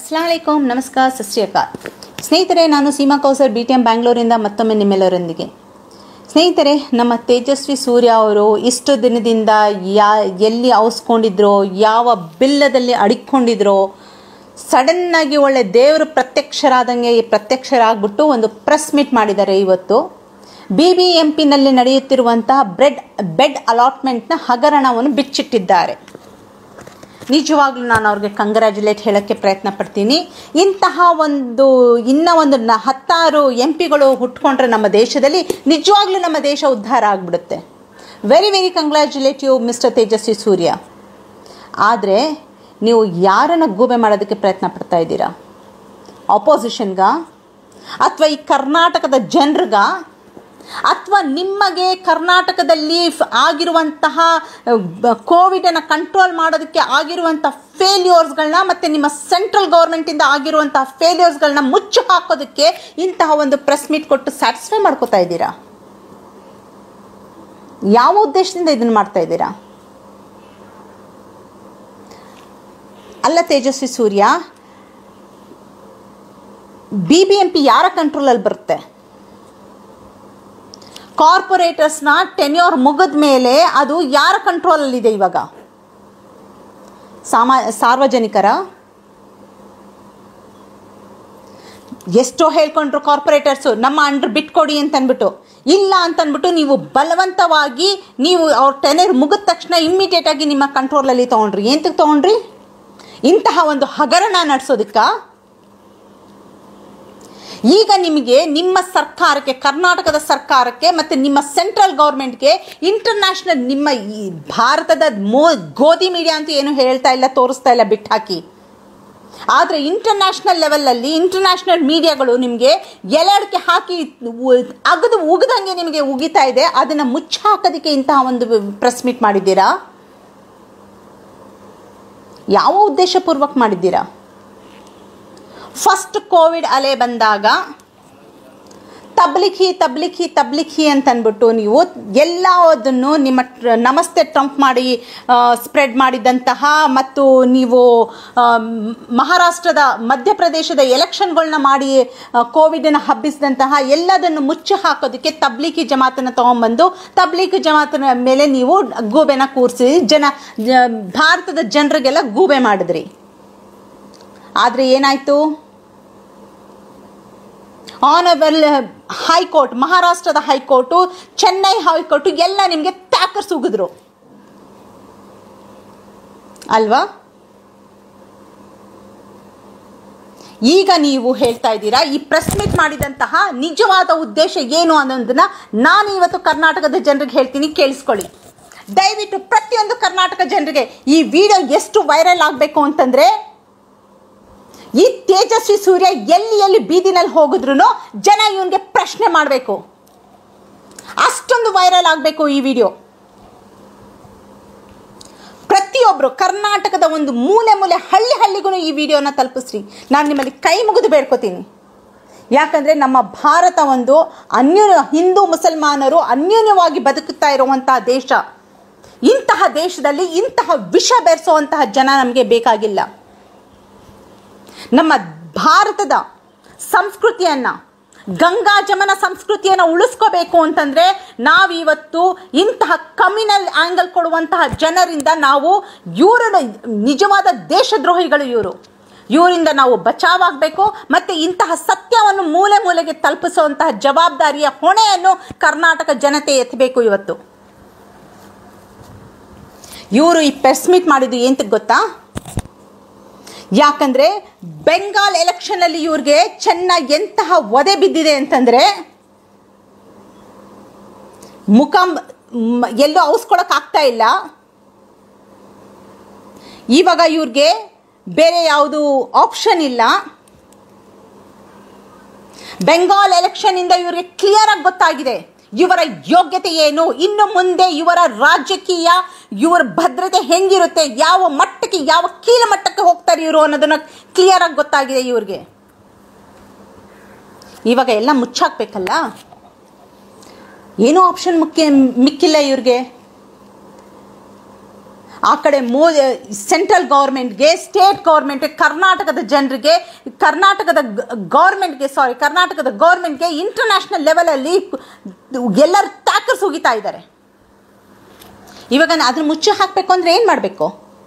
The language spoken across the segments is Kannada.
ಅಸ್ಲಾಂ ವಲೈಕುಮ್ ನಮಸ್ಕಾರ ಸತ್ ಶ್ರೀ ಅಕಾಲ್ ಸ್ನೇಹಿತರೆ ನಾನು Seema Kausar B T M ಬ್ಯಾಂಗ್ಳೂರಿಂದ ಮತ್ತೊಮ್ಮೆ ನಿಮ್ಮೆಲ್ಲರೊಂದಿಗೆ ಸ್ನೇಹಿತರೆ ನಮ್ಮ ತೇಜಸ್ವಿ ಸೂರ್ಯ ಅವರು ಇಷ್ಟು ದಿನದಿಂದ ಯಾ ಎಲ್ಲಿ ಔಸ್ಕೊಂಡಿದ್ರೋ ಯಾವ ಬಿಲ್ಲದಲ್ಲಿ ಅಡಿಕೊಂಡಿದ್ರೋ ಸಡನ್ನಾಗಿ ಒಳ್ಳೆ ದೇವರು ಪ್ರತ್ಯಕ್ಷರಾದಂಗೆ ಪ್ರತ್ಯಕ್ಷರಾಗ್ಬಿಟ್ಟು ಒಂದು ಪ್ರೆಸ್ ಮೀಟ್ ಮಾಡಿದ್ದಾರೆ ಇವತ್ತು ಬಿ ಬಿ ಎಂ ಪಿನಲ್ಲಿ ನಡೆಯುತ್ತಿರುವಂತಹ ಬ್ರೆಡ್ ಬೆಡ್ ಅಲಾಟ್ಮೆಂಟ್ನ ಹಗರಣವನ್ನು ಬಿಚ್ಚಿಟ್ಟಿದ್ದಾರೆ ನಿಜವಾಗ್ಲೂ ನಾನು ಅವ್ರಿಗೆ ಕಂಗ್ರ್ಯಾಚುಲೇಟ್ ಹೇಳೋಕ್ಕೆ ಪ್ರಯತ್ನ ಪಡ್ತೀನಿ ಇಂತಹ ಒಂದು ಇನ್ನ ಒಂದು ನ ಹತ್ತಾರು ಎಂ ಪಿಗಳು ಹುಟ್ಕೊಂಡ್ರೆ ನಮ್ಮ ದೇಶದಲ್ಲಿ ನಿಜವಾಗ್ಲೂ ನಮ್ಮ ದೇಶ ಉದ್ಧಾರ ಆಗಿಬಿಡುತ್ತೆ very very congratulate you mister Tejasvi Surya ಆದರೆ ನೀವು ಯಾರನ್ನು ಗೂಬೆ ಮಾಡೋದಕ್ಕೆ ಪ್ರಯತ್ನ ಪಡ್ತಾ ಇದ್ದೀರಾ ಆಪೋಸಿಷನ್ಗ ಅಥವಾ ಈ ಕರ್ನಾಟಕದ ಜನರಿಗ ಅಥವಾ ನಿಮಗೆ ಕರ್ನಾಟಕದಲ್ಲಿ ಫ್- ಆಗಿರುವಂತಹ ಕೋವಿಡನ್ನು ಕಂಟ್ರೋಲ್ ಮಾಡೋದಕ್ಕೆ ಆಗಿರುವಂಥ ಫೇಲ್ಯೂರ್ಸ್ಗಳನ್ನ ಮತ್ತು ನಿಮ್ಮ ಸೆಂಟ್ರಲ್ ಗೌರ್ಮೆಂಟಿಂದ ಆಗಿರುವಂತಹ ಫೇಲ್ಯೂರ್ಸ್ಗಳನ್ನ ಮುಚ್ಚು ಹಾಕೋದಕ್ಕೆ ಇಂತಹ ಒಂದು ಪ್ರೆಸ್ ಮೀಟ್ ಕೊಟ್ಟು ಸ್ಯಾಟಿಸ್ಫೈ ಮಾಡ್ಕೋತಾ ಇದ್ದೀರಾ ಯಾವ ಉದ್ದೇಶದಿಂದ ಇದನ್ನು ಮಾಡ್ತಾ ಇದ್ದೀರಾ ಅಲ್ಲ Tejasvi Surya B B M P ಯಾರ ಕಂಟ್ರೋಲಲ್ಲಿ ಬರುತ್ತೆ ಕಾರ್ಪೊರೇಟರ್ಸ್ನ ಟೆನ್ಯೂರ್ ಮುಗಿದ ಮೇಲೆ ಅದು ಯಾರ ಕಂಟ್ರೋಲಲ್ಲಿದೆ ಇವಾಗ ಸಾಮಾ ಸಾರ್ವಜನಿಕರ ಎಷ್ಟೋ ಹೇಳ್ಕೊಂಡ್ರು ಕಾರ್ಪೊರೇಟರ್ಸು ನಮ್ಮ ಅಂಡರ್ ಬಿಟ್ಕೊಡಿ ಅಂತ ಅಂದ್ಬಿಟ್ಟು ಇಲ್ಲ ಅಂತ ಅಂದ್ಬಿಟ್ಟು ನೀವು ಬಲವಂತವಾಗಿ ನೀವು ಅವ್ರ ಟೆನರ್ ಮುಗಿದ ತಕ್ಷಣ ಇಮ್ಮಿಡಿಯೇಟ್ ಆಗಿ ನಿಮ್ಮ ಕಂಟ್ರೋಲಲ್ಲಿ ತೊಗೊಂಡ್ರಿ ಎಂತಕ್ಕೆ ತೊಗೊಂಡ್ರಿ ಇಂತಹ ಒಂದು ಹಗರಣ ನಡೆಸೋದಕ್ಕ ಈಗ ನಿಮಗೆ ನಿಮ್ಮ ಸರ್ಕಾರಕ್ಕೆ ಕರ್ನಾಟಕದ ಸರ್ಕಾರಕ್ಕೆ ಮತ್ತು ನಿಮ್ಮ ಸೆಂಟ್ರಲ್ ಗೌರ್ಮೆಂಟ್ಗೆ ಇಂಟರ್ನ್ಯಾಷನಲ್ ನಿಮ್ಮ ಈ ಭಾರತದ ಮೋ ಗೋಧಿ ಮೀಡಿಯಾ ಅಂತ ಏನು ಹೇಳ್ತಾ ಇಲ್ಲ ತೋರಿಸ್ತಾ ಇಲ್ಲ ಬಿಟ್ಟಾಕಿ ಆದರೆ ಇಂಟರ್ನ್ಯಾಷನಲ್ ಲೆವೆಲಲ್ಲಿ ಇಂಟರ್ನ್ಯಾಷನಲ್ ಮೀಡಿಯಾಗಳು ನಿಮಗೆ ಎಲೆಡ್ಕೆ ಹಾಕಿ ಉ- ಅಗದು ಉಗಿದಂಗೆ ನಿಮಗೆ ಉಗಿತಾ ಇದೆ ಅದನ್ನು ಮುಚ್ಚಾಕೋದಕ್ಕೆ ಇಂತಹ ಒಂದು ಪ್ರೆಸ್ ಮೀಟ್ ಮಾಡಿದ್ದೀರಾ ಯಾವ ಉದ್ದೇಶಪೂರ್ವಕ ಮಾಡಿದ್ದೀರಾ ಫಸ್ಟ್ ಕೋವಿಡ್ ಅಲೆ ಬಂದಾಗ ತಬ್ಲಿಖಿ ತಬ್ಲಿಖಿ ತಬ್ಲಿಖಿ ಅಂತ ಅಂದ್ಬಿಟ್ಟು ನೀವು ಎಲ್ಲದನ್ನು ನಿಮ್ಮ ಟ್ರ- ನಮಸ್ತೆ ಟ್ರಂಪ್ ಮಾಡಿ ಸ್ಪ್ರೆಡ್ ಮಾಡಿದಂತಹ ಮತ್ತು ನೀವು ಆ, ಮ್- ಮಹಾರಾಷ್ಟ್ರದ ಮಧ್ಯಪ್ರದೇಶದ ಎಲೆಕ್ಷನ್ಗಳನ್ನ ಮಾಡಿ ಕೋವಿಡನ್ನು ಹಬ್ಬಿಸಿದಂತಹ ಎಲ್ಲದನ್ನು ಮುಚ್ಚಿ ಹಾಕೋದಕ್ಕೆ ತಬ್ಲಿಖಿ ಜಮಾತನ್ನು ತೊಗೊಂಬಂದು ತಬ್ಲಿಖಿ ಜಮಾತನ ಮೇಲೆ ನೀವು ಗೂಬೆನ ಕೂರಿಸಿ ಜನ ಜ- ಭಾರತದ ಜನರಿಗೆಲ್ಲ ಗೂಬೆ ಮಾಡಿದ್ರಿ ಆದರೆ ಏನಾಯಿತು ಆನರಬಲ್ ಹೈಕೋರ್ಟ್ ಮಹಾರಾಷ್ಟ್ರದ ಹೈಕೋರ್ಟು ಚೆನ್ನೈ ಹೈಕೋರ್ಟು ಎಲ್ಲ ನಿಮಗೆ ಟ್ಯಾಕರ್ಸ್ ಉಗಿದ್ರು ಅಲ್ವಾ ಈಗ ನೀವು ಹೇಳ್ತಾ ಇದ್ದೀರಾ ಈ ಪ್ರೆಸ್ ಮೀಟ್ ಮಾಡಿದಂತಹ ನಿಜವಾದ ಉದ್ದೇಶ ಏನು ಅನ್ನೋದನ್ನ ನಾನು ಇವತ್ತು ಕರ್ನಾಟಕದ ಜನರಿಗೆ ಹೇಳ್ತೀನಿ ಕೇಳಿಸ್ಕೊಳ್ಳಿ ದಯವಿಟ್ಟು ಪ್ರತಿಯೊಂದು ಕರ್ನಾಟಕ ಜನರಿಗೆ ಈ ವಿಡಿಯೋ ಎಷ್ಟು ವೈರಲ್ ಆಗಬೇಕು ಅಂತಂದ್ರೆ ಈ ತೇಜಸ್ವಿ ಸೂರ್ಯ ಎಲ್ಲಿ ಎಲ್ಲಿ ಬೀದಿನಲ್ಲಿ ಹೋಗಿದ್ರು ಜನ ಇವನಿಗೆ ಪ್ರಶ್ನೆ ಮಾಡಬೇಕು ಅಷ್ಟೊಂದು ವೈರಲ್ ಆಗಬೇಕು ಈ ವಿಡಿಯೋ ಪ್ರತಿಯೊಬ್ಬರು ಕರ್ನಾಟಕದ ಒಂದು ಮೂಲೆ ಮೂಲೆ ಹಳ್ಳಿ ಹಳ್ಳಿಗೂ ಈ ವಿಡಿಯೋನ ತಲುಪಿಸ್ರಿ ನಾನು ನಿಮ್ಮಲ್ಲಿ ಕೈ ಮುಗಿದು ಬೇಡ್ಕೋತೀನಿ ಯಾಕಂದರೆ ನಮ್ಮ ಭಾರತ ಒಂದು ಅನ್ಯ ಹಿಂದೂ ಮುಸಲ್ಮಾನರು ಅನ್ಯೋನ್ಯವಾಗಿ ಬದುಕುತ್ತಾ ಇರುವಂತಹ ದೇಶ ಇಂತಹ ದೇಶದಲ್ಲಿ ಇಂತಹ ವಿಷ ಬೆರೆಸುವಂತಹ ಜನ ನಮಗೆ ಬೇಕಾಗಿಲ್ಲ ನಮ್ಮ ಭಾರತದ ಸಂಸ್ಕೃತಿಯನ್ನು ಗಂಗಾ ಜಮನ ಸಂಸ್ಕೃತಿಯನ್ನು ಉಳಿಸ್ಕೋಬೇಕು ಅಂತಂದರೆ ನಾವಿವತ್ತು ಇಂತಹ ಕಮ್ಯುನಲ್ ಆ್ಯಂಗಲ್ ಕೊಡುವಂತಹ ಜನರಿಂದ ನಾವು ಇವರ ನಿಜವಾದ ದೇಶದ್ರೋಹಿಗಳು ಇವರು ಇವರಿಂದ ನಾವು ಬಚಾವಾಗಬೇಕು ಮತ್ತು ಇಂತಹ ಸತ್ಯವನ್ನು ಮೂಲೆ ಮೂಲೆಗೆ ತಲುಪಿಸುವಂತಹ ಜವಾಬ್ದಾರಿಯ ಹೊಣೆಯನ್ನು ಕರ್ನಾಟಕ ಜನತೆ ಎತ್ತಬೇಕು ಇವತ್ತು ಇವರು ಈ ಪ್ರೆಸ್ ಮೀಟ್ ಮಾಡಿದ್ದು ಏನಂತ ಗೊತ್ತಾ ಯಾಕಂದ್ರೆ ಬೆಂಗಾಲ್ ಎಲೆಕ್ಷನ್ ಅಲ್ಲಿ ಇವ್ರಿಗೆ ಚೆನ್ನಾಗಿ ಎಂತಹ ಒದೆ ಬಿದ್ದಿದೆ ಅಂತಂದ್ರೆ ಮುಖ ಮ್- ಎಲ್ಲೂ ಔಸ್ಕೊಳಕ್ ಆಗ್ತಾ ಇಲ್ಲ ಇವಾಗ ಇವ್ರಿಗೆ ಬೇರೆ ಯಾವುದು ಆಪ್ಷನ್ ಇಲ್ಲ ಬೆಂಗಾಲ್ ಎಲೆಕ್ಷನ್ ಇಂದ ಇವರಿಗೆ ಕ್ಲಿಯರ್ ಆಗಿ ಗೊತ್ತಾಗಿದೆ ಇವರ ಯೋಗ್ಯತೆ ಏನು ಇನ್ನು ಮುಂದೆ ಇವರ ರಾಜಕೀಯ ಇವರ ಭದ್ರತೆ ಹೆಂಗಿರುತ್ತೆ ಯಾವ ಮಟ್ಟಕ್ಕೆ ಯಾವ ಕೀಲ ಮಟ್ಟಕ್ಕೆ ಹೋಗ್ತಾರೆ ಇವರು ಅನ್ನೋದನ್ನ ಕ್ಲಿಯರ್ ಆಗಿ ಗೊತ್ತಾಗಿದೆ ಇವ್ರಿಗೆ ಇವಾಗ ಎಲ್ಲ ಮುಚ್ಚಾಕ್ಬೇಕಲ್ಲ ಏನೂ ಆಪ್ಷನ್ ಮುಖ್ಯ ಮಿಕ್ಕಿಲ್ಲ ಇವ್ರಿಗೆ ಆ ಕಡೆ ಮೋ ಸೆಂಟ್ರಲ್ ಗೌರ್ಮೆಂಟ್ಗೆ ಸ್ಟೇಟ್ ಗೌರ್ಮೆಂಟ್ಗೆ ಕರ್ನಾಟಕದ ಜನರಿಗೆ ಕರ್ನಾಟಕದ ಗೌರ್ಮೆಂಟ್ಗೆ ಸಾರಿ ಕರ್ನಾಟಕದ ಗೌರ್ಮೆಂಟ್ಗೆ ಇಂಟರ್ನ್ಯಾಷನಲ್ ಲೆವೆಲಲ್ಲಿ ಎಲ್ಲರೂ ಟ್ಯಾಕರ್ಸ್ ಹೋಗಿತಾ ಇದ್ದಾರೆ ಇವಾಗ ಅದನ್ನ ಮುಚ್ಚಿ ಹಾಕಬೇಕು ಅಂದರೆ ಏನು ಮಾಡಬೇಕು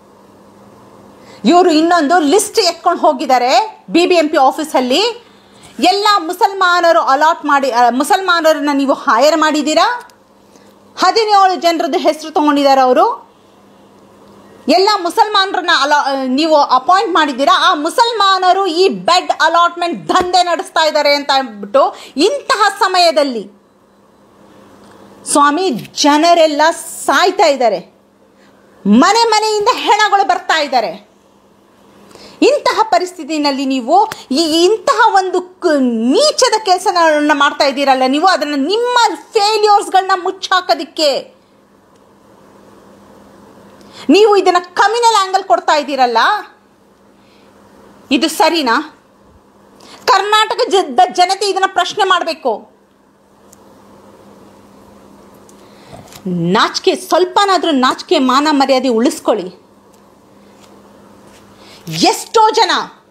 ಇವರು ಇನ್ನೊಂದು ಲಿಸ್ಟ್ ಎತ್ಕೊಂಡು ಹೋಗಿದ್ದಾರೆ ಬಿ ಬಿ ಎಂ ಪಿ ಆಫೀಸಲ್ಲಿ ಎಲ್ಲ ಮುಸಲ್ಮಾನರು ಅಲಾಟ್ ಮಾಡಿ ಆ, ಮುಸಲ್ಮಾನರನ್ನ ನೀವು ಹೈರ್ ಮಾಡಿದ್ದೀರಾ ಹದಿನೇಳು ಜನರದ್ದು ಹೆಸರು ತಗೊಂಡಿದ್ದಾರೆ ಅವರು ಎಲ್ಲ ಮುಸಲ್ಮಾನರನ್ನ ಅಲಾ ನೀವು ಅಪಾಯಿಂಟ್ ಮಾಡಿದ್ದೀರಾ ಆ ಮುಸಲ್ಮಾನರು ಈ ಬೆಡ್ ಅಲಾಟ್ಮೆಂಟ್ ದಂಧೆ ನಡೆಸ್ತಾ ಇದ್ದಾರೆ ಅಂತ ಅಂದ್ಬಿಟ್ಟು ಇಂತಹ ಸಮಯದಲ್ಲಿ ಸ್ವಾಮಿ ಜನರೆಲ್ಲ ಸಾಯ್ತಾ ಇದ್ದಾರೆ ಮನೆ ಮನೆಯಿಂದ ಹೆಣಗಳು ಬರ್ತಾ ಇದ್ದಾರೆ ಇಂತಹ ಪರಿಸ್ಥಿತಿನಲ್ಲಿ ನೀವು ಈ ಇಂತಹ ಒಂದು ಕ- ನೀಚದ ಕೆಲಸಗಳನ್ನ ಮಾಡ್ತಾ ಇದ್ದೀರಲ್ಲ ನೀವು ಅದನ್ನು ನಿಮ್ಮ ಫೇಲ್ಯೂರ್ಸ್ಗಳನ್ನ ಮುಚ್ಚಾಕೋದಿಕ್ಕೆ ನೀವು ಇದನ್ನ ಕಮ್ಯುನಲ್ ಆಂಗಲ್ ಕೊಡ್ತಾ ಇದ್ದೀರಲ್ಲ ಇದು ಸರಿನಾ ಕರ್ನಾಟಕ ಜ- ಜನತೆ ಇದನ್ನ ಪ್ರಶ್ನೆ ಮಾಡಬೇಕು ನಾಚಿಕೆ ಸ್ವಲ್ಪನಾದ್ರೂ ನಾಚಿಕೆ ಮಾನ ಮರ್ಯಾದೆ ಉಳಿಸ್ಕೊಳ್ಳಿ ಎಷ್ಟೋ ಜನ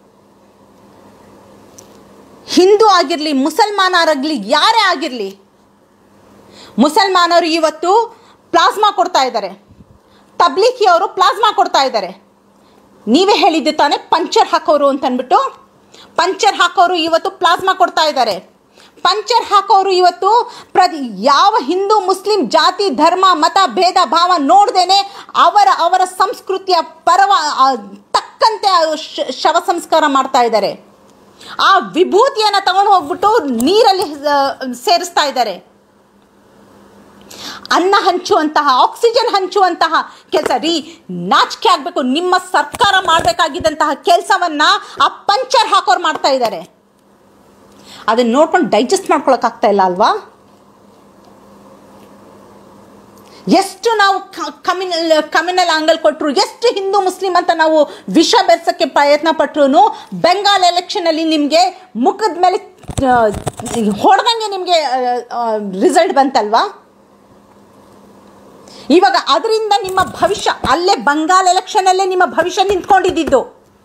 ಹಿಂದೂ ಆಗಿರಲಿ ಮುಸಲ್ಮಾನರಾಗಲಿ ಯಾರೇ ಆಗಿರಲಿ ಮುಸಲ್ಮಾನರು ಇವತ್ತು ಪ್ಲಾಸ್ಮಾ ಕೊಡ್ತಾ ಇದ್ದಾರೆ ತಬ್ಲಿಕಿಯವರು ಪ್ಲಾಸ್ಮಾ ಕೊಡ್ತಾ ಇದ್ದಾರೆ ನೀವೇ ಹೇಳಿದ್ದು ತಾನೇ ಪಂಚರ್ ಹಾಕೋರು ಅಂತ ಅಂದ್ಬಿಟ್ಟು ಪಂಚರ್ ಹಾಕೋರು ಇವತ್ತು ಪ್ಲಾಸ್ಮಾ ಕೊಡ್ತಾ ಇದ್ದಾರೆ ಪಂಚರ್ ಹಾಕೋರು ಇವತ್ತು ಪ್ರತಿ ಯಾವ ಹಿಂದೂ ಮುಸ್ಲಿಂ ಜಾತಿ ಧರ್ಮ ಮತ ಭೇದ ಭಾವ ನೋಡ್ದೇನೆ ಅವರ ಅವರ ಸಂಸ್ಕೃತಿಯ ಪರವ ಆ, ತಕ್ಕಂತೆ ಆ ಶ- ಶವ ಸಂಸ್ಕಾರ ಮಾಡ್ತಾ ಇದ್ದಾರೆ ಆ ವಿಭೂತಿಯನ್ನು ತಗೊಂಡು ಹೋಗ್ಬಿಟ್ಟು ನೀರಲ್ಲಿ ಆ, ಸೇರಿಸ್ತಾ ಇದ್ದಾರೆ ಅನ್ನ ಹಂಚುವಂತಹ ಆಕ್ಸಿಜನ್ ಹಂಚುವಂತಹ ಕೆಲಸ ರೀ ನಾಚಿಕೆ ಆಗಬೇಕು ನಿಮ್ಮ ಸರ್ಕಾರ ಮಾಡಬೇಕಾಗಿದ್ದಂತಹ ಕೆಲಸವನ್ನ ಆ ಪಂಚರ್ ಹಾಕೋರು ಮಾಡ್ತಾ ಇದ್ದಾರೆ ಅದನ್ನ ನೋಡ್ಕೊಂಡು ಡೈಜೆಸ್ಟ್ ಮಾಡ್ಕೊಳಕ್ ಆಗ್ತಾ ಇಲ್ಲ ಅಲ್ವಾ ಎಷ್ಟು ನಾವು ಕಮ್ಯುನಲ್ ಕಮ್ಯುನಲ್ ಆಂಗಲ್ ಕೊಟ್ಟರು ಎಷ್ಟು ಹಿಂದೂ ಮುಸ್ಲಿಂ ಅಂತ ನಾವು ವಿಷ ಬೆರೆಸಕ್ಕೆ ಪ್ರಯತ್ನ ಪಟ್ರು ಬೆಂಗಾಲ್ ಎಲೆಕ್ಷನಲ್ಲಿ ನಿಮಗೆ ಮುಖದ ಮೇಲೆ ಹೊಡೆದಂಗೆ ನಿಮಗೆ ರಿಸಲ್ಟ್ ಬಂತಲ್ವಾ ಇವಾಗ ಅದರಿಂದ ನಿಮ್ಮ ಭವಿಷ್ಯ ಅಲ್ಲೇ ಬಂಗಾಲ್ ಎಲೆಕ್ಷನಲ್ಲೇ ನಿಮ್ಮ ಭವಿಷ್ಯ ನಿಂತ್ಕೊಂಡಿದ್ದು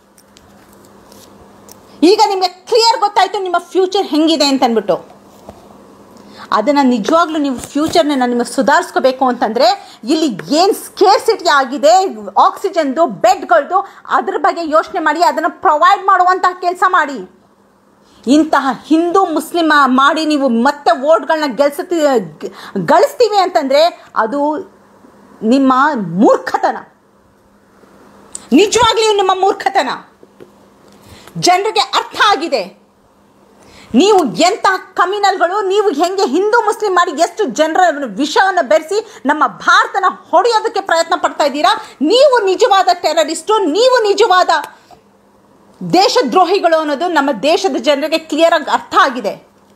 ಈಗ ನಿಮಗೆ ಕ್ಲಿಯರ್ ಗೊತ್ತಾಯ್ತು ನಿಮ್ಮ ಫ್ಯೂಚರ್ ಹೆಂಗಿದೆ ಅಂತ ಅಂದ್ಬಿಟ್ಟು ಅದನ್ನು ನಿಜವಾಗ್ಲೂ ನೀವು ಫ್ಯೂಚರ್ನ ನಿಮಗೆ ಸುಧಾರಿಸ್ಕೋಬೇಕು ಅಂತಂದರೆ ಇಲ್ಲಿ ಏನು ಸ್ಕೇರ್ಸಿಟಿ ಆಗಿದೆ ಆಕ್ಸಿಜನ್ದು ಬೆಡ್ಗಳದ್ದು ಅದ್ರ ಬಗ್ಗೆ ಯೋಚನೆ ಮಾಡಿ ಅದನ್ನು ಪ್ರೊವೈಡ್ ಮಾಡುವಂತಹ ಕೆಲಸ ಮಾಡಿ ಇಂತಹ ಹಿಂದೂ ಮುಸ್ಲಿಂ ಮಾಡಿ ನೀವು ಮತ್ತೆ ವೋಟ್ಗಳನ್ನ ಗೆಲ್ಸತಿ ಗಳಿಸ್ತೀವಿ ಅಂತಂದರೆ ಅದು ನಿಮ್ಮ ಮೂರ್ಖತನ ನಿಜವಾಗ್ಲಿಯೂ ನಿಮ್ಮ ಮೂರ್ಖತನ ಜನರಿಗೆ ಅರ್ಥ ಆಗಿದೆ ನೀವು ಎಂತಹ ಕಮ್ಯುನಲ್ಗಳು ನೀವು ಹೆಂಗೆ ಹಿಂದೂ ಮುಸ್ಲಿಂ ಮಾಡಿ ಎಷ್ಟು ಜನರ ವಿಷವನ್ನು ಬೆರೆಸಿ ನಮ್ಮ ಭಾರತನ ಹೊಡೆಯೋದಕ್ಕೆ ಪ್ರಯತ್ನ ಪಡ್ತಾ ಇದ್ದೀರಾ ನೀವು ನಿಜವಾದ ಟೆರರಿಸ್ಟು ನೀವು ನಿಜವಾದ ದೇಶದ್ರೋಹಿಗಳು ಅನ್ನೋದು ನಮ್ಮ ದೇಶದ ಜನರಿಗೆ ಕ್ಲಿಯರ್ ಆಗಿ ಅರ್ಥ ಆಗಿದೆ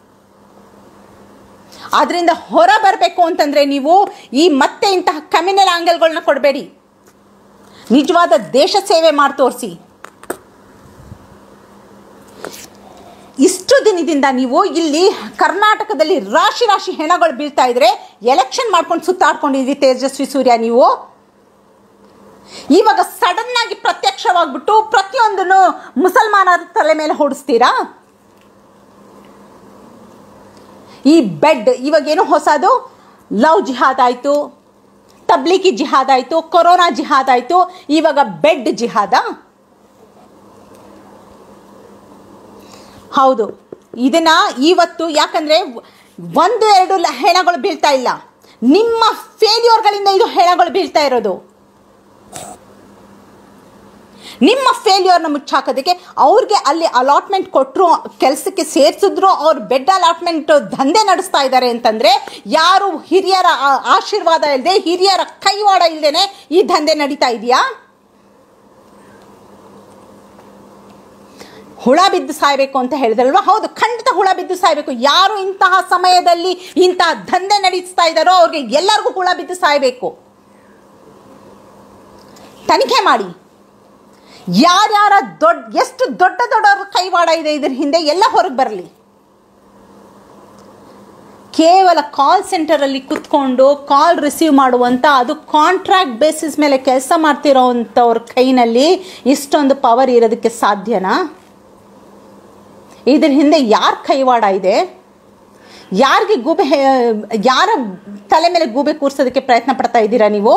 ಆದ್ರಿಂದ ಹೊರ ಬರಬೇಕು ಅಂತಂದ್ರೆ ನೀವು ಈ ಮತ್ತೆ ಇಂತಹ ಕಮ್ಯುನಲ್ ಆಂಗಲ್ಗಳನ್ನ ಕೊಡಬೇಡಿ ನಿಜವಾದ ದೇಶ ಸೇವೆ ಮಾಡಿ ತೋರಿಸಿ ಇಷ್ಟು ದಿನದಿಂದ ನೀವು ಇಲ್ಲಿ ಕರ್ನಾಟಕದಲ್ಲಿ ರಾಶಿ ರಾಶಿ ಹೆಣಗಳು ಬೀಳ್ತಾ ಇದ್ರೆ ಎಲೆಕ್ಷನ್ ಮಾಡ್ಕೊಂಡು ಸುತ್ತಾಡ್ಕೊಂಡಿದ್ವಿ ತೇಜಸ್ವಿ ಸೂರ್ಯ ನೀವು ಇವಾಗ ಸಡನ್ ಆಗಿ ಪ್ರತ್ಯಕ್ಷವಾಗ್ಬಿಟ್ಟು ಪ್ರತಿಯೊಂದನ್ನು ಮುಸಲ್ಮಾನರ ತಲೆ ಮೇಲೆ ಹೊಡಿಸ್ತೀರಾ ಈ ಬೆಡ್ ಇವಾಗೇನು ಹೊಸದು ಲವ್ ಜಿಹಾದ್ ಆಯಿತು ತಬ್ಲಿಕಿ ಜಿಹಾದ್ ಆಯಿತು ಕೊರೋನಾ ಜಿಹಾದ್ ಆಯಿತು ಇವಾಗ ಬೆಡ್ ಜಿಹಾದ ಹೌದು ಇದನ್ನ ಇವತ್ತು ಯಾಕಂದ್ರೆ ಒಂದು ಎರಡು ಲ- ಹೆಣಗಳು ಬೀಳ್ತಾ ಇಲ್ಲ ನಿಮ್ಮ ಫೇಲ್ಯೂರ್ಗಳಿಂದ ಇದು ಹೆಣಗಳು ಬೀಳ್ತಾ ಇರೋದು ನಿಮ್ಮ ಫೇಲ್ಯೂರ್ನ ಮುಚ್ಚಾಕೋದಕ್ಕೆ ಅವ್ರಿಗೆ ಅಲ್ಲಿ ಅಲಾಟ್ಮೆಂಟ್ ಕೊಟ್ಟರು ಕೆಲಸಕ್ಕೆ ಸೇರಿಸಿದ್ರು ಅವ್ರು ಬೆಡ್ ಅಲಾಟ್ಮೆಂಟ್ ದಂಧೆ ನಡೆಸ್ತಾ ಇದ್ದಾರೆ ಅಂತಂದ್ರೆ ಯಾರು ಹಿರಿಯರ ಆ- ಆಶೀರ್ವಾದ ಇಲ್ಲದೆ ಹಿರಿಯರ ಕೈವಾಡ ಇಲ್ಲದೇನೆ ಈ ದಂಧೆ ನಡೀತಾ ಇದೆಯಾ ಹುಳ ಬಿದ್ದು ಸಾಯ್ಬೇಕು ಅಂತ ಹೇಳಿದ್ರಲ್ವಾ ಹೌದು ಖಂಡಿತ ಹುಳ ಬಿದ್ದು ಸಾಯ್ಬೇಕು ಯಾರು ಇಂತಹ ಸಮಯದಲ್ಲಿ ಇಂತಹ ದಂಧೆ ನಡೆಸ್ತಾ ಇದ್ದಾರೋ ಅವ್ರಿಗೆ ಎಲ್ಲರಿಗೂ ಹುಳ ಬಿದ್ದು ಸಾಯ್ಬೇಕು ತನಿಖೆ ಮಾಡಿ ಯಾರ್ಯಾರ ದೊಡ್ಡ ಎಷ್ಟು ದೊಡ್ಡ ದೊಡ್ಡವ್ರ ಕೈವಾಡ ಇದೆ ಇದ್ರ ಹಿಂದೆ ಎಲ್ಲ ಹೊರಗೆ ಬರಲಿ ಕೇವಲ ಕಾಲ್ ಸೆಂಟರಲ್ಲಿ ಕುತ್ಕೊಂಡು ಕಾಲ್ ರಿಸೀವ್ ಮಾಡುವಂಥ ಅದು ಕಾಂಟ್ರಾಕ್ಟ್ ಬೇಸಿಸ್ ಮೇಲೆ ಕೆಲಸ ಮಾಡ್ತಿರೋ ಅಂಥವ್ರ ಕೈನಲ್ಲಿ ಇಷ್ಟೊಂದು ಪವರ್ ಇರೋದಕ್ಕೆ ಸಾಧ್ಯನಾ ಇದ್ರ ಹಿಂದೆ ಯಾರ ಕೈವಾಡ ಇದೆ ಯಾರಿಗೆ ಗೂಬೆ ಯಾರ ತಲೆ ಮೇಲೆ ಗೂಬೆ ಕೂರ್ಸೋದಕ್ಕೆ ಪ್ರಯತ್ನ ಪಡ್ತಾ ಇದ್ದೀರಾ ನೀವು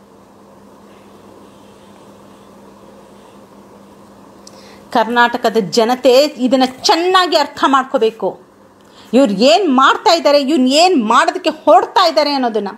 ಕರ್ನಾಟಕದ ಜನತೆ ಇದನ್ನ ಚೆನ್ನಾಗಿ ಅರ್ಥ ಮಾಡ್ಕೋಬೇಕು ಇವ್ರು ಏನು ಮಾಡ್ತಾ ಇದ್ದಾರೆ ಇವ್ನು ಏನು ಮಾಡೋದಕ್ಕೆ ಹೊರಡ್ತಾ ಇದ್ದಾರೆ ಅನ್ನೋದನ್ನ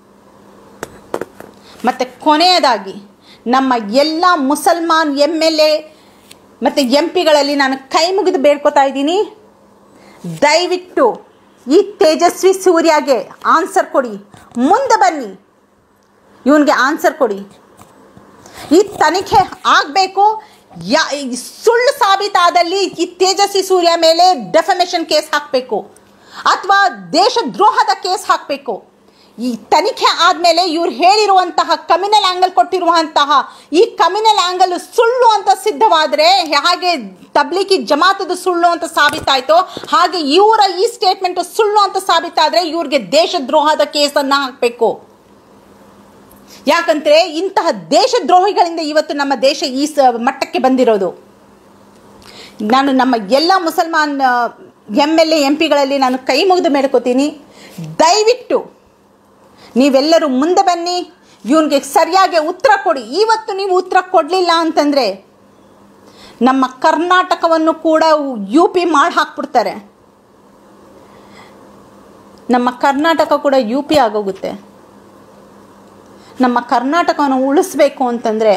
ಮತ್ತೆ ಕೊನೆಯದಾಗಿ ನಮ್ಮ ಎಲ್ಲ ಮುಸಲ್ಮಾನ್ ಎಮ್ ಎಲ್ ಎ ಮತ್ತು ಎಂ ಪಿಗಳಲ್ಲಿ ನಾನು ಕೈ ಮುಗಿದು ಬೇಡ್ಕೋತಾ ಇದ್ದೀನಿ ದಯವಿಟ್ಟು ಈ ತೇಜಸ್ವಿ ಸೂರ್ಯಗೆ ಆನ್ಸರ್ ಕೊಡಿ ಮುಂದೆ ಬನ್ನಿ ಇವನಿಗೆ ಆನ್ಸರ್ ಕೊಡಿ ಈ ತನಿಖೆ ಆಗಬೇಕು ಯಾ ಈ ಸುಳ್ಳು ಸಾಬೀತಾದಲ್ಲಿ ಈ ತೇಜಸ್ವಿ ಸೂರ್ಯ ಮೇಲೆ ಡೆಫಮೇಷನ್ ಕೇಸ್ ಹಾಕಬೇಕು ಅಥವಾ ದೇಶದ್ರೋಹದ ಕೇಸ್ ಹಾಕಬೇಕು ಈ ತನಿಖೆ ಆದಮೇಲೆ ಇವ್ರು ಹೇಳಿರುವಂತಹ ಕಮ್ಯುನಲ್ ಆ್ಯಂಗಲ್ ಕೊಟ್ಟಿರುವಂತಹ ಈ ಕಮ್ಯುನಲ್ ಆ್ಯಂಗಲ್ ಸುಳ್ಳು ಅಂತ ಸಿದ್ಧವಾದರೆ ಹಾಗೆ ತಬ್ಲಿಕಿ ಜಮಾತದ ಸುಳ್ಳು ಅಂತ ಸಾಬೀತಾಯ್ತು ಹಾಗೆ ಇವರ ಈ ಸ್ಟೇಟ್ಮೆಂಟ್ ಸುಳ್ಳು ಅಂತ ಸಾಬೀತಾದರೆ ಇವ್ರಿಗೆ ದೇಶದ್ರೋಹದ ಕೇಸನ್ನು ಹಾಕಬೇಕು ಯಾಕಂದ್ರೆ ಇಂತಹ ದೇಶದ್ರೋಹಿಗಳಿಂದ ಇವತ್ತು ನಮ್ಮ ದೇಶ ಈ ಸ ಮಟ್ಟಕ್ಕೆ ಬಂದಿರೋದು ನಾನು ನಮ್ಮ ಎಲ್ಲ ಮುಸಲ್ಮಾನ್ ಎಮ್ ಎಲ್ ಎ ಎಂ ಪಿಗಳಲ್ಲಿ ನಾನು ಕೈ ಮುಗಿದು ಮೇಡ್ಕೋತೀನಿ ದಯವಿಟ್ಟು ನೀವೆಲ್ಲರೂ ಮುಂದೆ ಬನ್ನಿ ಇವನಿಗೆ ಸರಿಯಾಗಿ ಉತ್ತರ ಕೊಡಿ ಇವತ್ತು ನೀವು ಉತ್ತರ ಕೊಡಲಿಲ್ಲ ಅಂತಂದರೆ ನಮ್ಮ ಕರ್ನಾಟಕವನ್ನು ಕೂಡ ಯು ಪಿ ಮಾಡಿ ಹಾಕ್ಬಿಡ್ತಾರೆ ನಮ್ಮ ಕರ್ನಾಟಕ ಕೂಡ ಯು ಪಿ ಆಗೋಗುತ್ತೆ ನಮ್ಮ ಕರ್ನಾಟಕವನ್ನು ಉಳಿಸ್ಬೇಕು ಅಂತಂದರೆ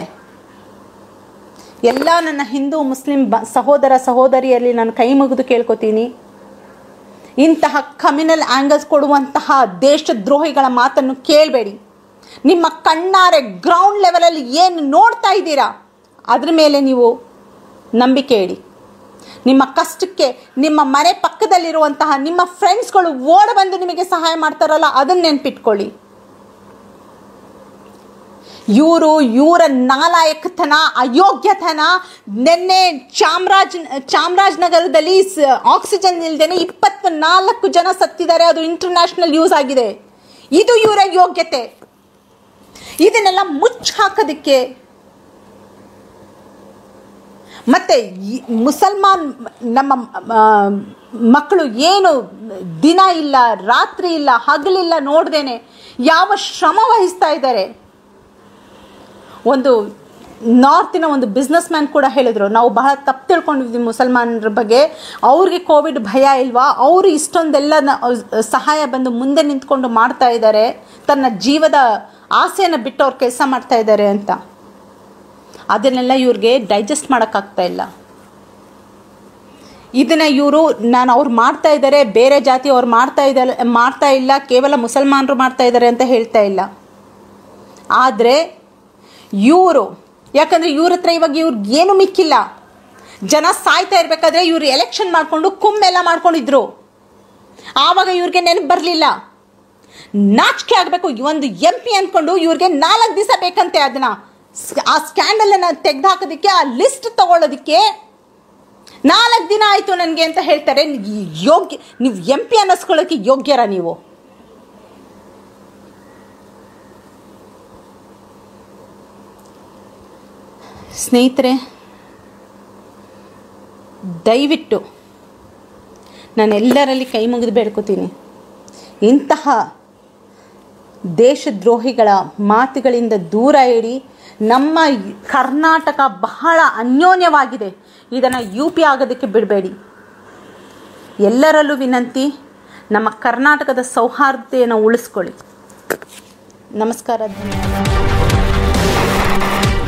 ಎಲ್ಲ ನನ್ನ ಹಿಂದೂ ಮುಸ್ಲಿಂ ಬ ಸಹೋದರ ಸಹೋದರಿಯಲ್ಲಿ ನಾನು ಕೈ ಮುಗಿದು ಕೇಳ್ಕೊತೀನಿ ಇಂತಹ ಕಮ್ಯುನಲ್ ಆ್ಯಂಗಲ್ಸ್ ಕೊಡುವಂತಹ ದೇಶದ್ರೋಹಿಗಳ ಮಾತನ್ನು ಕೇಳಬೇಡಿ ನಿಮ್ಮ ಕಣ್ಣಾರೆ ಗ್ರೌಂಡ್ ಲೆವೆಲಲ್ಲಿ ಏನು ನೋಡ್ತಾ ಇದ್ದೀರಾ ಅದ್ರ ಮೇಲೆ ನೀವು ನಂಬಿಕೆ ಇಡಿ ನಿಮ್ಮ ಕಷ್ಟಕ್ಕೆ ನಿಮ್ಮ ಮನೆ ಪಕ್ಕದಲ್ಲಿರುವಂತಹ ನಿಮ್ಮ ಫ್ರೆಂಡ್ಸ್ಗಳು ಓಡ ಬಂದು ನಿಮಗೆ ಸಹಾಯ ಮಾಡ್ತಾರಲ್ಲ ಅದನ್ನು ನೆನ್ಪಿಟ್ಕೊಳ್ಳಿ ಇವರು ಇವರ ನಾಲಾಯಕತನ ಅಯೋಗ್ಯತನ ನಿನ್ನೆ ಚಾಮರಾಜ್ ಚಾಮರಾಜನಗರದಲ್ಲಿ ಆಕ್ಸಿಜನ್ ಇಲ್ದೇನೆ ಇಪ್ಪತ್ತ ನಾಲ್ಕು ಜನ ಸತ್ತಿದ್ದಾರೆ ಅದು ಇಂಟರ್ನ್ಯಾಷನಲ್ ಯೂಸ್ ಆಗಿದೆ ಇದು ಇವರ ಯೋಗ್ಯತೆ ಇದನ್ನೆಲ್ಲ ಮುಚ್ಚ ಹಾಕೋದಕ್ಕೆ ಮತ್ತೆ ಮುಸಲ್ಮಾನ್ ನಮ್ಮ ಮಕ್ಕಳು ಏನು ದಿನ ಇಲ್ಲ ರಾತ್ರಿ ಇಲ್ಲ ಹಗಲಿಲ್ಲ ನೋಡ್ದೇನೆ ಯಾವ ಶ್ರಮ ವಹಿಸ್ತಾ ಇದ್ದಾರೆ ಒಂದು ನಾರ್ತಿನ ಒಂದು ಬಿಸ್ನೆಸ್ ಮ್ಯಾನ್ ಕೂಡ ಹೇಳಿದರು ನಾವು ಬಹಳ ತಪ್ಪು ತಿಳ್ಕೊಂಡಿದ್ವಿ ಮುಸಲ್ಮಾನರ ಬಗ್ಗೆ ಅವ್ರಿಗೆ ಕೋವಿಡ್ ಭಯ ಇಲ್ವಾ ಅವರು ಇಷ್ಟೊಂದೆಲ್ಲ ಸಹಾಯ ಬಂದು ಮುಂದೆ ನಿಂತ್ಕೊಂಡು ಮಾಡ್ತಾ ಇದ್ದಾರೆ ತನ್ನ ಜೀವದ ಆಸೆಯನ್ನು ಬಿಟ್ಟು ಅವ್ರು ಕೆಲಸ ಮಾಡ್ತಾ ಇದ್ದಾರೆ ಅಂತ ಅದನ್ನೆಲ್ಲ ಇವ್ರಿಗೆ ಡೈಜೆಸ್ಟ್ ಮಾಡೋಕ್ಕಾಗ್ತಾ ಇಲ್ಲ ಇದನ್ನು ಇವರು ನಾನು ಅವ್ರು ಮಾಡ್ತಾ ಇದ್ದಾರೆ ಬೇರೆ ಜಾತಿ ಅವ್ರು ಮಾಡ್ತಾ ಇದ್ದಾರೆ ಮಾಡ್ತಾ ಇಲ್ಲ ಕೇವಲ ಮುಸಲ್ಮಾನರು ಮಾಡ್ತಾ ಇದ್ದಾರೆ ಅಂತ ಹೇಳ್ತಾ ಇಲ್ಲ ಆದರೆ ಇವರು ಯಾಕಂದರೆ ಇವ್ರ ಹತ್ರ ಇವಾಗ ಇವ್ರಿಗೆ ಏನು ಮಿಕ್ಕಿಲ್ಲ ಜನ ಸಾಯ್ತಾ ಇರಬೇಕಾದ್ರೆ ಇವ್ರು ಎಲೆಕ್ಷನ್ ಮಾಡಿಕೊಂಡು ಕುಮ್ಮೆಲ್ಲ ಮಾಡ್ಕೊಂಡಿದ್ರು ಆವಾಗ ಇವ್ರಿಗೆ ನೆನಪು ಬರಲಿಲ್ಲ ನಾಚಿಕೆ ಆಗಬೇಕು ಒಂದು ಎಂ ಪಿ ಅಂದ್ಕೊಂಡು ಇವ್ರಿಗೆ ನಾಲ್ಕು ದಿವಸ ಬೇಕಂತೆ ಅದನ್ನ ಆ ಸ್ಕ್ಯಾಂಡಲನ್ನು ತೆಗೆದುಹಾಕೋದಕ್ಕೆ ಆ ಲಿಸ್ಟ್ ತಗೊಳ್ಳೋದಕ್ಕೆ ನಾಲ್ಕು ದಿನ ಆಯಿತು ನನಗೆ ಅಂತ ಹೇಳ್ತಾರೆ ಯೋಗ್ಯ ನೀವು ಎಂ ಪಿ ಅನ್ನಿಸ್ಕೊಳ್ಳೋಕ್ಕೆ ಯೋಗ್ಯರ ನೀವು ಸ್ನೇಹಿತರೆ ದಯವಿಟ್ಟು ನಾನೆಲ್ಲರಲ್ಲಿ ಕೈ ಮುಗಿದು ಬೇಡ್ಕೋತೀನಿ ಇಂತಹ ದೇಶದ್ರೋಹಿಗಳ ಮಾತುಗಳಿಂದ ದೂರ ಇಡಿ ನಮ್ಮ ಕರ್ನಾಟಕ ಬಹಳ ಅನ್ಯೋನ್ಯವಾಗಿದೆ ಇದನ್ನು ಯು ಪಿ ಆಗೋದಕ್ಕೆ ಬಿಡಬೇಡಿ ಎಲ್ಲರಲ್ಲೂ ವಿನಂತಿ ನಮ್ಮ ಕರ್ನಾಟಕದ ಸೌಹಾರ್ದತೆಯನ್ನು ಉಳಿಸ್ಕೊಳ್ಳಿ ನಮಸ್ಕಾರ ಧನ್ಯವಾದ